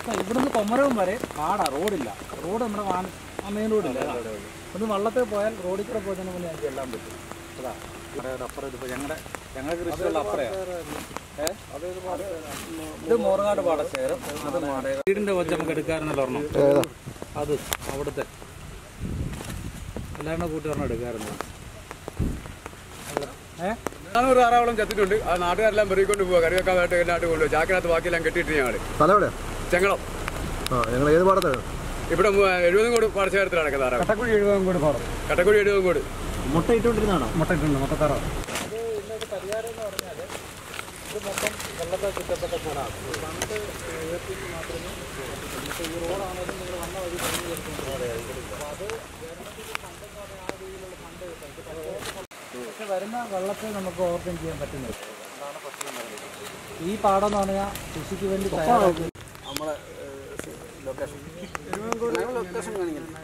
മൊത്തം ഇവിടുന്ന് കൊമരവും വരെ പാടാ റോഡില്ല റോഡ് നമ്മുടെ വാൻ മെയിൻ റോഡില്ല ഒന്ന് വള്ളത്തിൽ പോയാൽ റോഡിൽ കൂടെ പോയതിന് മുന്നേ ഞങ്ങൾക്ക് എല്ലാം പറ്റും അതാ ഇവിടെ അപ്പുറം ഇതിപ്പോ ഞങ്ങളുടെ ഞങ്ങളുടെ കൃഷിയുള്ള അപ്പുറയാണ് ഏഹ് ഇത് മോറങ്ങാട് പാടശേഖരം അത് മാട വീടിന്റെ വെച്ച് നമുക്ക് എടുക്കാറുണ്ടല്ലോ ഒരെണ്ണം അത് അവിടുത്തെ എല്ലാവരുടെ കൂട്ടി ഒരെണ്ണം എടുക്കാറുണ്ട് ഏഹ് നാനൂറ് താറാവളം ചത്തിട്ടുണ്ട് ആ നാട്ടുകാരെല്ലാം പെറുകിക്കൊണ്ട് പോവുക കറി വെക്കാനായിട്ട് എല്ലായിട്ട് കൊണ്ടുപോയി ചാക്കിനകത്ത് ബാക്കിയെല്ലാം കെട്ടിയിട്ട് ഞങ്ങൾ സ്ഥലം എവിടെയാ ചെങ്ങളം ആ ഞങ്ങൾ ഏത് പാടത്താണ് ഇവിടെ മു- എഴുപതും കൂടി പാടശേഖരത്തിൽ നടക്കുന്ന താറാവ് കട്ടക്കുഴി എഴുപതും കൂടി പാടും കട്ടക്കുടി എഴുപതും കൂടി മുട്ട ഇട്ടുകൊണ്ടിരുന്നതാണോ മുട്ട ഇട്ടുണ്ട് മുട്ടത്തറ അത് ഇന്നൊരു പരിഹാരം എന്ന് പറഞ്ഞാൽ ഇത് മൊത്തം വെള്ളത്തെ ചുറ്റപ്പെട്ട സ്ഥലമാണ് പണ്ട് ഉയർത്തി മാത്രമേ ഇപ്പോൾ ഈ റോഡാണെങ്കിലും നിങ്ങൾ വന്ന വഴി പണി എടുത്തുകൊണ്ട് അപ്പോൾ അത് ഗവൺമെൻറ്റിന് ഫണ്ടെന്ന് പറഞ്ഞാൽ ആ രീതിയിലുള്ള ഫണ്ട് കിട്ടും പക്ഷെ വരുന്ന വെള്ളത്തെ നമുക്ക് ഓവർകം ചെയ്യാൻ പറ്റുന്നില്ല അതാണ് പ്രശ്നം വരുന്നത് ഈ പാടം എന്ന് പറഞ്ഞാൽ കൃഷിക്ക് വേണ്ടി തയ്യാറാക്കി നമ്മളെ ലൊക്കേഷൻ ലൊക്കേഷൻ കാണിക്കുന്നത്